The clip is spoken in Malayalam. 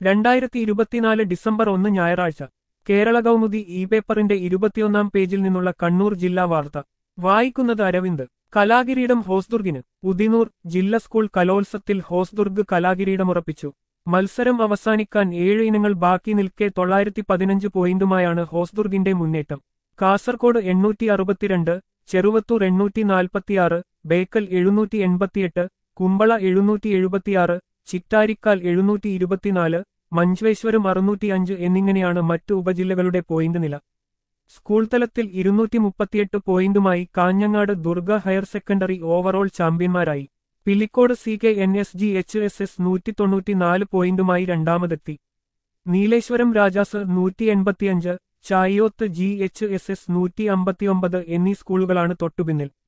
രണ്ടായിരത്തി ഇരുപത്തിനാല് ഡിസംബർ ഒന്ന് ഞായറാഴ്ച കേരള കൗമുദി ഇ പേപ്പറിന്റെ ഇരുപത്തിയൊന്നാം പേജിൽ നിന്നുള്ള കണ്ണൂർ ജില്ലാ വാർത്ത വായിക്കുന്നത് അരവിന്ദ് കലാകിരീടം ഹോസ്ദുർഗിന് ഉദിനൂർ ജില്ലാ സ്കൂൾ കലോത്സവത്തിൽ ഹോസ്ദുർഗ് കലാകിരീടമുറപ്പിച്ചു മത്സരം അവസാനിക്കാൻ ഏഴ് ഇനങ്ങൾ ബാക്കി നിൽക്കെ തൊള്ളായിരത്തി പതിനഞ്ച് പോയിന്റുമായാണ് ഹോസ്ദുർഗിന്റെ മുന്നേറ്റം കാസർകോട് എണ്ണൂറ്റി അറുപത്തിരണ്ട് ചെറുവത്തൂർ എണ്ണൂറ്റി നാൽപ്പത്തിയാറ് ബേക്കൽ എഴുന്നൂറ്റി എൺപത്തിയെട്ട് കുമ്പള എഴുന്നൂറ്റി എഴുപത്തിയാറ് ചിറ്റാരിക്കാൽ എഴുന്നൂറ്റി ഇരുപത്തിനാല് മഞ്ചേശ്വരം അറുന്നൂറ്റി അഞ്ച് എന്നിങ്ങനെയാണ് മറ്റു ഉപജില്ലകളുടെ പോയിന്റ് നില സ്കൂൾ തലത്തിൽ ഇരുന്നൂറ്റി മുപ്പത്തിയെട്ട് പോയിന്റുമായി Kanhangad Durga higher secondary overall ചാമ്പ്യന്മാരായി Pilicode C K N S G H S S നൂറ്റി തൊണ്ണൂറ്റിനാല് പോയിന്റുമായി രണ്ടാമതെത്തി നീലേശ്വരം രാജാസ് നൂറ്റി എൺപത്തിയഞ്ച് Chayoth G H S S നൂറ്റി അമ്പത്തിയൊമ്പത് എന്നീ സ്കൂളുകളാണ് തൊട്ടുപിന്നിൽ